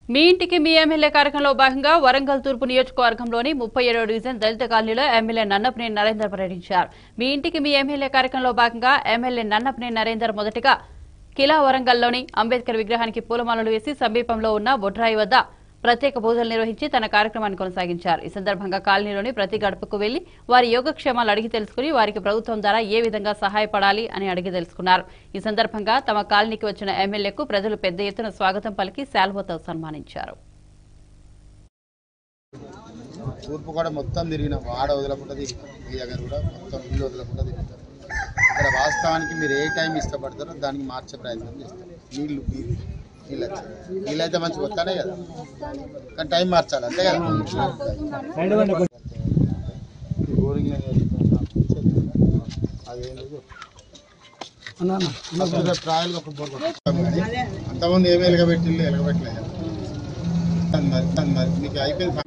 మీ ఇంటికి మీ ఎమ్మెల్యే కార్యక్రమంలో భాగంగా వరంగల్ తూర్పు నియోజకవర్గంలోని ముప్పై ఏడవ డివిజన్ దళిత కాలనీలో ఎమ్మెల్యే నన్నపనేని నరేందర్ పర్యటించారు మీ ఇంటికి మీ ఎమ్మెల్యే కార్యక్రమంలో భాగంగా ఎమ్మెల్యే నన్నపనేని నరేందర్ మొదటగా కిలా వరంగల్లోని అంబేద్కర్ విగ్రహానికి పూలమాలలు వేసి సమీపంలో ఉన్న బొడ్రాయి వద్ద ప్రత్యేక పూజలు నిర్వహించి తన కార్యక్రమాన్ని కొనసాగించారు ఈ సందర్భంగా కాలనీలోని ప్రతి గడపకు వెళ్లి వారి యోగక్షేమాలు అడిగి తెలుసుకుని వారికి ప్రభుత్వం ద్వారా ఏ విధంగా సహాయపడాలి అని అడిగి తెలుసుకున్నారు ఈ సందర్భంగా తమ కాలనీకి వచ్చిన ఎమ్మెల్యేకు ప్రజలు పెద్ద ఎత్తున స్వాగతం పలికి శాల్వతో సన్మానించారు తూర్పు కూడా మొత్తం తిరిగిన వాడ వదలకుండా తిరుగుతాం మీ దగ్గర కూడా మొత్తం ఇల్లు వదలకుండా తిరుగుతాం ఇక్కడ వాస్తవానికి మీరు ఏ టైం ఇష్టపడతారో దానికి మార్చే ప్రయత్నం చేస్తాం నీళ్ళు నీళ్ళు నీళ్ళు వచ్చాయి నీళ్ళు అయితే మంచిగా వస్తానే కదా కానీ టైం మార్చాలి అంతే కదా ఈ బోరింగ్ అదేంటి ట్రయల్గా ఒక బోర్ కొట్టుకుంటాం కానీ అంతమంది ఏమి ఎలగబెట్టిల్లు ఎలగబెట్టలేదు అది మరి అది మరి మీకు అయిపోయింది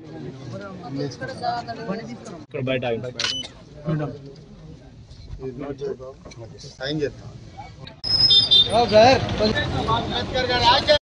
సైన్ చేస్తాం అంబేద్కర్ గారి ఆజ్ఞ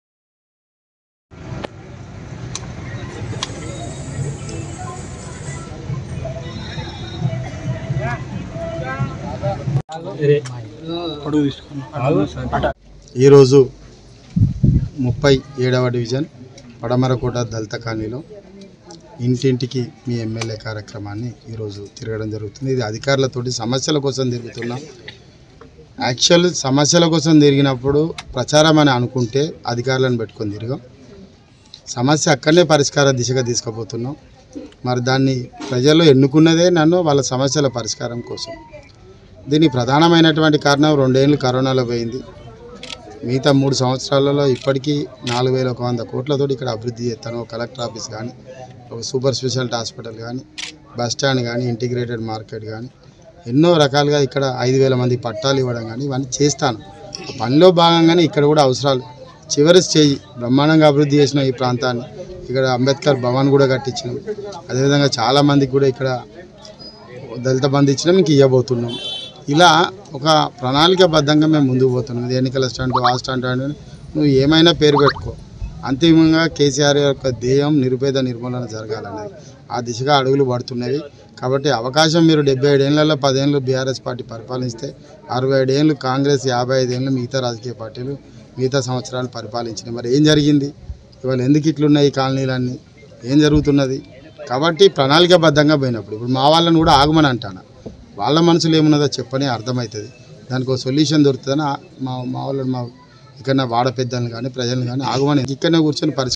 ఈరోజు ముప్పై ఏడవ డివిజన్ పడమరకోట దళిత కాలనీలో ఇంటింటికి మీ ఎమ్మెల్యే కార్యక్రమాన్ని ఈరోజు తిరగడం జరుగుతుంది ఇది అధికారులతోటి సమస్యల కోసం తిరుగుతున్నాం యాక్చువల్ సమస్యల కోసం తిరిగినప్పుడు ప్రచారం అని అనుకుంటే అధికారులను పెట్టుకొని తిరిగాం సమస్య అక్కడనే పరిష్కార దిశగా తీసుకుపోతున్నాం మరి దాన్ని ప్రజలు ఎన్నుకున్నదే నన్ను వాళ్ళ సమస్యల పరిష్కారం కోసం దీని ప్రధానమైనటువంటి కారణం రెండేళ్ళు కరోనాలో పోయింది మిగతా మూడు సంవత్సరాలలో ఇప్పటికీ నాలుగు వేల ఒక వంద కోట్లతోటి ఇక్కడ అభివృద్ధి చేస్తాను ఒక కలెక్టర్ ఆఫీస్ కానీ ఒక సూపర్ స్పెషాలిటీ హాస్పిటల్ కానీ బస్ స్టాండ్ కానీ ఇంటిగ్రేటెడ్ మార్కెట్ కానీ ఎన్నో రకాలుగా ఇక్కడ ఐదు వేల మంది పట్టాలు ఇవ్వడం కానీ ఇవన్నీ చేస్తాను ఆ పనిలో భాగంగానే ఇక్కడ కూడా అవసరాలు చివరి స్టేజ్ బ్రహ్మాండంగా అభివృద్ధి చేసిన ఈ ప్రాంతాన్ని ఇక్కడ అంబేద్కర్ భవన్ కూడా కట్టించినాం అదేవిధంగా చాలామందికి కూడా ఇక్కడ దళిత బంధు ఇచ్చినాం ఇంక ఇవ్వబోతున్నాం ఇలా ఒక ప్రణాళికాబద్ధంగా మేము ముందుకు పోతున్నాం ఇది ఎన్నికల స్టాండ్ ఆ స్టాండ్ అని నువ్వు ఏమైనా పేరు పెట్టుకో అంతిమంగా కేసీఆర్ యొక్క ధ్యేయం నిరుపేద నిర్మూలన జరగాలనేది ఆ దిశగా అడుగులు పడుతున్నవి కాబట్టి అవకాశం మీరు డెబ్బై ఏడేళ్లలో పదేళ్ళు బీఆర్ఎస్ పార్టీ పరిపాలిస్తే అరవై ఏడేళ్ళు కాంగ్రెస్ యాభై ఐదేళ్ళు మిగతా రాజకీయ పార్టీలు మిగతా సంవత్సరాలు పరిపాలించినాయి మరి ఏం జరిగింది ఇవాళ ఎందుకు ఇట్లున్నాయి ఈ కాలనీలన్నీ ఏం జరుగుతున్నది కాబట్టి ప్రణాళికాబద్ధంగా పోయినప్పుడు ఇప్పుడు మా వాళ్ళని కూడా ఆగమని అంటాను వాళ్ళ మనసులో ఏమున్నదో చెప్పని అర్థమవుతుంది దానికి ఒక సొల్యూషన్ దొరుకుతుందని ఆ- మా మా వాళ్ళని మా ఇక్కడ వాడ పెద్దలను కానీ ప్రజలను కానీ ఆగమని ఇక్కడనే కూర్చొని పరిస్థితి